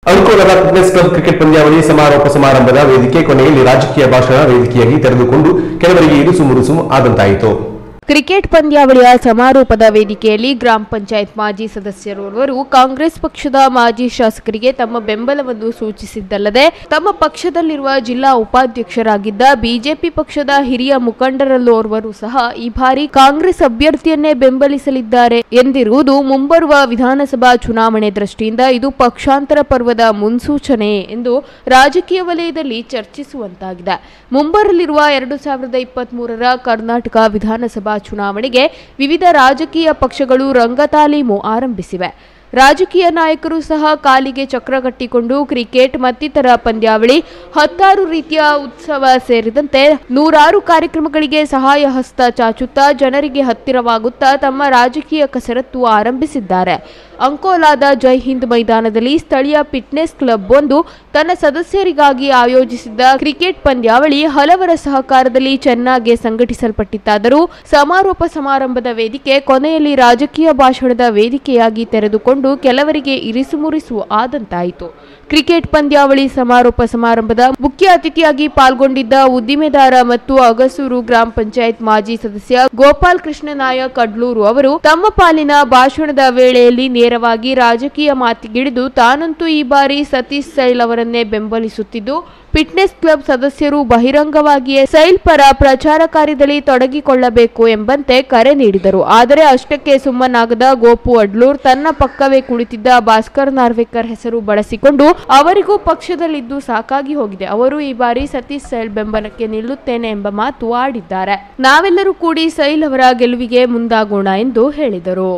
ಅಂಕೋಲದ fitness club cricket ಪಂದ್ಯಾವಳಿ ಸಮಾರೋಪ ಸಮಾರಂಭದ ವೇದಿಕೆ ಕೊನೆಯಲ್ಲಿ ರಾಜಕೀಯ ಭಾಷಣ ವೇದಿಕೆಯಾಗಿ ತೆರೆದುಕೊಂಡು ಕೆಲವರಿಗೆ ಇರುಸು ಮುರುಸು ಆದಂತಾಯಿತು ಕ್ರಿಕೆಟ್ ಪಂದ್ಯಾವಳಿಯ ಸಮಾರೋಪದ ವೇದಿಕೆಯಲ್ಲಿ ಗ್ರಾಮ ಪಂಚಾಯತ್ ಮಾಜಿ ಸದಸ್ಯರೋರ್ವರು ಕಾಂಗ್ರೆಸ್ ಪಕ್ಷದ ಮಾಜಿ ಶಾಸಕರಿಗೆ ತಮ್ಮ ಬೆಂಬಲವನ್ನು ಸೂಚಿಸಿದ್ದಲ್ಲದೆ ತಮ್ಮ ಪಕ್ಷದಲ್ಲಿರುವ ಜಿಲ್ಲಾ ಉಪಾಧ್ಯಕ್ಷರಾಗಿದ್ದ ಬಿಜೆಪಿ ಪಕ್ಷದ ಹಿರಿಯ ಮುಖಂಡರಲ್ಲೋರ್ವರು ಸಹ ಈ ಬಾರಿ ಕಾಂಗ್ರೆಸ್ ಅಭ್ಯರ್ಥಿಯನ್ನೇ ಬೆಂಬಲಿಸಲಿದ್ದಾರೆ ಎಂದಿರುವುದು ಮುಂಬರುವ ವಿಧಾನಸಭಾ ಚುನಾವಣೆ ದೃಷ್ಟಿಯಿಂದ ಇದು ಪಕ್ಷಾಂತರ ಪರ್ವದ ಮುನ್ಸೂಚನೆ ಎಂದು ರಾಜಕೀಯ ವಲಯದಲ್ಲಿ ಚರ್ಚಿಸುವಂತಾಗಿದೆ ಮುಂಬರಲಿರುವ ಎರಡು ಸಾವಿರದ ಇಪ್ಪತ್ತ್ ಮೂರರ ಕರ್ನಾಟಕ ವಿಧಾನಸಭಾ ಚುನಾವಣೆಗೆ ವಿವಿಧ ರಾಜಕೀಯ ಪಕ್ಷಗಳು ರಂಗತಾಲೀಮು ಆರಂಭಿಸಿವೆ ರಾಜಕೀಯ ನಾಯಕರು ಸಹ ಕಾಲಿಗೆ ಚಕ್ರ ಕಟ್ಟಿಕೊಂಡು ಕ್ರಿಕೆಟ್ ಮತ್ತಿತರ ಪಂದ್ಯಾವಳಿ ಹತ್ತಾರು ರೀತಿಯ ಉತ್ಸವ ಸೇರಿದಂತೆ ನೂರಾರು ಕಾರ್ಯಕ್ರಮಗಳಿಗೆ ಸಹಾಯ ಹಸ್ತ ಚಾಚುತ್ತಾ ಜನರಿಗೆ ಹತ್ತಿರವಾಗುತ್ತಾ ತಮ್ಮ ರಾಜಕೀಯ ಕಸರತ್ತು ಆರಂಭಿಸಿದ್ದಾರೆ ಅಂಕೋಲಾದ ಜೈ ಹಿಂದ್ ಮೈದಾನದಲ್ಲಿ ಸ್ಥಳೀಯ ಫಿಟ್ನೆಸ್ ಕ್ಲಬ್ ಒಂದು ತನ್ನ ಸದಸ್ಯರಿಗಾಗಿ ಆಯೋಜಿಸಿದ್ದ ಕ್ರಿಕೆಟ್ ಪಂದ್ಯಾವಳಿ ಹಲವರ ಸಹಕಾರದಲ್ಲಿ ಚೆನ್ನಾಗಿ ಸಂಘಟಿಸಲ್ಪಟ್ಟಿತ್ತಾದರೂ ಸಮಾರೋಪ ಸಮಾರಂಭದ ವೇದಿಕೆ ಕೊನೆಯಲ್ಲಿ ರಾಜಕೀಯ ಭಾಷಣದ ವೇದಿಕೆಯಾಗಿ ತೆರೆದುಕೊಂಡು ಕೆಲವರಿಗೆ ಇರಿಸುಮುರಿಸು ಆದಂತಾಯಿತು ಕ್ರಿಕೆಟ್ ಪಂದ್ಯಾವಳಿ ಸಮಾರೋಪ ಸಮಾರಂಭದ ಮುಖ್ಯ ಅತಿಥಿಯಾಗಿ ಪಾಲ್ಗೊಂಡಿದ್ದ ಉದ್ದಿಮೆದಾರ ಮತ್ತು ಅಗಸೂರು ಗ್ರಾಮ ಪಂಚಾಯತ್ ಮಾಜಿ ಸದಸ್ಯ ಗೋಪಾಲ್ ಕೃಷ್ಣ ನಾಯಕ್ ಅಡ್ಲೂರು ಅವರು ತಮ್ಮ ಪಾಲಿನ ಭಾಷಣದ ವೇಳೆಯಲ್ಲಿ ನೇರವಾಗಿ ರಾಜಕೀಯ ಮಾತಿಗಿಳಿದು ತಾನಂತೂ ಈ ಬಾರಿ ಸತೀಶ್ ಸೈಲ್ ಅವರನ್ನೇ ಬೆಂಬಲಿಸುತ್ತಿದ್ದು ಫಿಟ್ನೆಸ್ ಕ್ಲಬ್ ಸದಸ್ಯರು ಬಹಿರಂಗವಾಗಿಯೇ ಸೈಲ್ ಪರ ಪ್ರಚಾರ ಕಾರ್ಯದಲ್ಲಿ ತೊಡಗಿಕೊಳ್ಳಬೇಕು ಎಂಬಂತೆ ಕರೆ ನೀಡಿದರು ಆದರೆ ಅಷ್ಟಕ್ಕೆ ಸುಮ್ಮನಾಗದ ಗೋಪು ಅಡ್ಲೂರ್ ತನ್ನ ಪಕ್ಕವೇ ಕುಳಿತಿದ್ದ ಭಾಸ್ಕರ್ ನಾರ್ವೇಕರ್ ಹೆಸರು ಬಳಸಿಕೊಂಡು ಅವರಿಗೂ ಪಕ್ಷದಲ್ಲಿದ್ದು ಸಾಕಾಗಿ ಹೋಗಿದೆ ಅವರು ಈ ಬಾರಿ ಸತೀಶ್ ಸೈಲ್ ಬೆಂಬಲಕ್ಕೆ ನಿಲ್ಲುತ್ತೇನೆ ಎಂಬ ಮಾತು ಆಡಿದ್ದಾರೆ ನಾವೆಲ್ಲರೂ ಕೂಡಿ ಸೈಲ್ ಅವರ ಗೆಲುವಿಗೆ ಮುಂದಾಗೋಣ ಎಂದು ಹೇಳಿದರು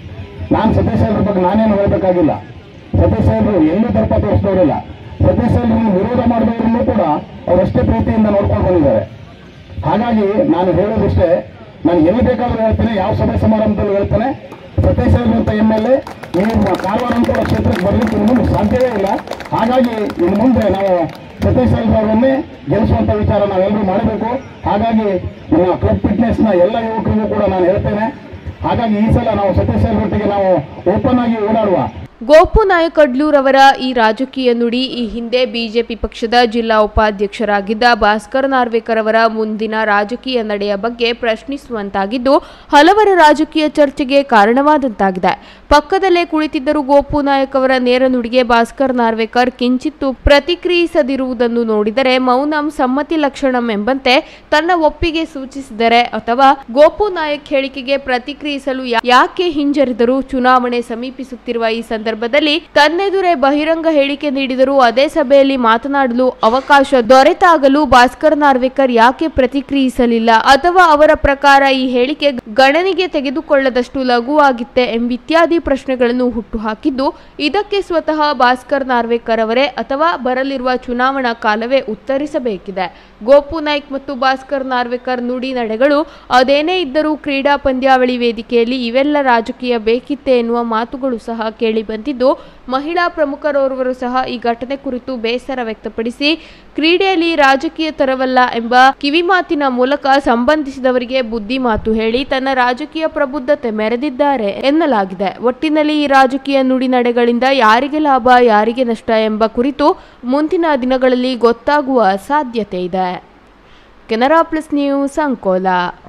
ನಾನು ಸತೀಶ್ ಸಾಹೇಬ್ರ ಬಗ್ಗೆ ನಾನೇನು ಹೇಳಬೇಕಾಗಿಲ್ಲ ಸತೀಶ್ ಸಾಹೇಬ್ರು ಎಲ್ಲೂ ದರ್ಪ ತೋರಿಸಿದವರಿಲ್ಲ ಸತೀಶ್ ಸಾಹೇಬ್ರನ್ನು ವಿರೋಧ ಮಾಡಿದವರನ್ನು ಕೂಡ ಅವರಷ್ಟೇ ಪ್ರೀತಿಯಿಂದ ನೋಡ್ಕೊಂಡು ಬಂದಿದ್ದಾರೆ ಹಾಗಾಗಿ ನಾನು ಹೇಳೋದಿಷ್ಟೇ ನಾನು ಎಲ್ಲಿ ಬೇಕಾದ್ರೂ ಹೇಳ್ತೇನೆ ಯಾವ ಸಭೆ ಸಮಾರಂಭದಲ್ಲೂ ಹೇಳ್ತೇನೆ ಸತೀಶ್ ಸಾಹೇಬ್ರು ಅಂತ ಎಮ್ ಎಲ್ ಎ ನೀವು ಕಾರವಾರ ಅಂತ ಕ್ಷೇತ್ರಕ್ಕೆ ಬರಲಿಕ್ಕೆ ಇನ್ನು ಮುಂದೆ ಸಾಧ್ಯವೇ ಇಲ್ಲ ಹಾಗಾಗಿ ಇನ್ನು ಮುಂದೆ ನಾವು ಸತೀಶ್ ಸಾಹೇಬ್ ಅವರನ್ನೇ ಗೆಲ್ಲಿಸುವಂತ ವಿಚಾರ ನಾವೆಲ್ಲರೂ ಮಾಡಬೇಕು ಹಾಗಾಗಿ ನಮ್ಮ ಕ್ಲಬ್ ಫಿಟ್ನೆಸ್ನ ಎಲ್ಲ ಯುವಕರಿಗೂ ಕೂಡ ನಾನು ಹೇಳ್ತೇನೆ ಹಾಗಾಗಿ ಈ ಸಲ ನಾವು ಸತೀಶ್ ಸಾಹೇಬ್ ಒಟ್ಟಿಗೆ ನಾವು ಓಪನ್ ಆಗಿ ಓಡಾಡುವ ಗೋಪು ನಾಯಕ್ ಅಡ್ಲೂರ್ ಅವರ ಈ ರಾಜಕೀಯ ನುಡಿ ಈ ಹಿಂದೆ ಬಿಜೆಪಿ ಪಕ್ಷದ ಜಿಲ್ಲಾ ಉಪಾಧ್ಯಕ್ಷರಾಗಿದ್ದ ಭಾಸ್ಕರ್ ನಾರ್ವೇಕರ್ ಅವರ ಮುಂದಿನ ರಾಜಕೀಯ ನಡೆಯ ಬಗ್ಗೆ ಪ್ರಶ್ನಿಸುವಂತಾಗಿದ್ದು ಹಲವರ ರಾಜಕೀಯ ಚರ್ಚೆಗೆ ಕಾರಣವಾದಂತಾಗಿದೆ ಪಕ್ಕದಲ್ಲೇ ಕುಳಿತಿದ್ದರೂ ಗೋಪು ನಾಯಕ್ ಅವರ ನೇರ ನುಡಿಗೆ ಭಾಸ್ಕರ್ ನಾರ್ವೇಕರ್ ಕಿಂಚಿತ್ತು ಪ್ರತಿಕ್ರಿಯಿಸದಿರುವುದನ್ನು ನೋಡಿದರೆ ಮೌನಂ ಸಮ್ಮತಿ ಲಕ್ಷಣಂ ಎಂಬಂತೆ ತನ್ನ ಒಪ್ಪಿಗೆ ಸೂಚಿಸಿದರೆ ಅಥವಾ ಗೋಪು ನಾಯಕ್ ಹೇಳಿಕೆಗೆ ಪ್ರತಿಕ್ರಿಯಿಸಲು ಯಾ- ಯಾಕೆ ಹಿಂಜರಿದರು ಚುನಾವಣೆ ಸಮೀಪಿಸುತ್ತಿರುವ ಈ ಸಂದರ್ಭದಲ್ಲಿ ತನ್ನೆದುರೇ ಬಹಿರಂಗ ಹೇಳಿಕೆ ನೀಡಿದರೂ ಅದೇ ಸಭೆಯಲ್ಲಿ ಮಾತನಾಡಲು ಅವಕಾಶ ದೊರೆತಾಗಲೂ ಭಾಸ್ಕರ್ ನಾರ್ವೇಕರ್ ಯಾಕೆ ಪ್ರತಿಕ್ರಿಯಿಸಲಿಲ್ಲ ಅಥವಾ ಅವರ ಪ್ರಕಾರ ಈ ಹೇಳಿಕೆ ಗಣನೆಗೆ ತೆಗೆದುಕೊಳ್ಳದಷ್ಟು ಲಘುವಾಗಿತ್ತೆ ಎಂಬಿತ್ಯಾದಿ ಪ್ರಶ್ನೆಗಳನ್ನು ಹುಟ್ಟುಹಾಕಿದ್ದು ಇದಕ್ಕೆ ಸ್ವತಃ ಭಾಸ್ಕರ್ ನಾರ್ವೇಕರ್ ಅವರೇ ಅಥವಾ ಬರಲಿರುವ ಚುನಾವಣಾ ಕಾಲವೇ ಉತ್ತರಿಸಬೇಕಿದೆ ಗೋಪು ನಾಯ್ಕ್ ಮತ್ತು ಭಾಸ್ಕರ್ ನಾರ್ವೇಕರ್ ನುಡಿ ನಡೆಗಳು ಅದೇನೇ ಇದ್ದರೂ ಕ್ರೀಡಾ ಪಂದ್ಯಾವಳಿ ವೇದಿಕೆಯಲ್ಲಿ ಇವೆಲ್ಲ ರಾಜಕೀಯ ಬೇಕಿತ್ತೆ ಎನ್ನುವ ಮಾತುಗಳು ಸಹ ಕೇಳಿ ಬಂದಿದ್ದು ಮಹಿಳಾ ಪ್ರಮುಖರೋರ್ವರು ಸಹ ಈ ಘಟನೆ ಕುರಿತು ಬೇಸರ ವ್ಯಕ್ತಪಡಿಸಿ ಕ್ರೀಡೆಯಲ್ಲಿ ರಾಜಕೀಯ ತರವಲ್ಲ ಎಂಬ ಕಿವಿಮಾತಿನ ಮೂಲಕ ಸಂಬಂಧಿಸಿದವರಿಗೆ ಬುದ್ಧಿ ಮಾತು ಹೇಳಿ ತನ್ನ ರಾಜಕೀಯ ಪ್ರಬುದ್ಧತೆ ಮೆರೆದಿದ್ದಾರೆ ಎನ್ನಲಾಗಿದೆ ಒಟ್ಟಿನಲ್ಲಿ ಈ ರಾಜಕೀಯ ನುಡಿ ನಡೆಗಳಿಂದ ಯಾರಿಗೆ ಲಾಭ ಯಾರಿಗೆ ನಷ್ಟ ಎಂಬ ಕುರಿತು ಮುಂದಿನ ದಿನಗಳಲ್ಲಿ ಗೊತ್ತಾಗುವ ಸಾಧ್ಯತೆ ಇದೆ ಕೆನರಾ ಪ್ಲಸ್ ನ್ಯೂಸ್ ಅಂಕೋಲಾ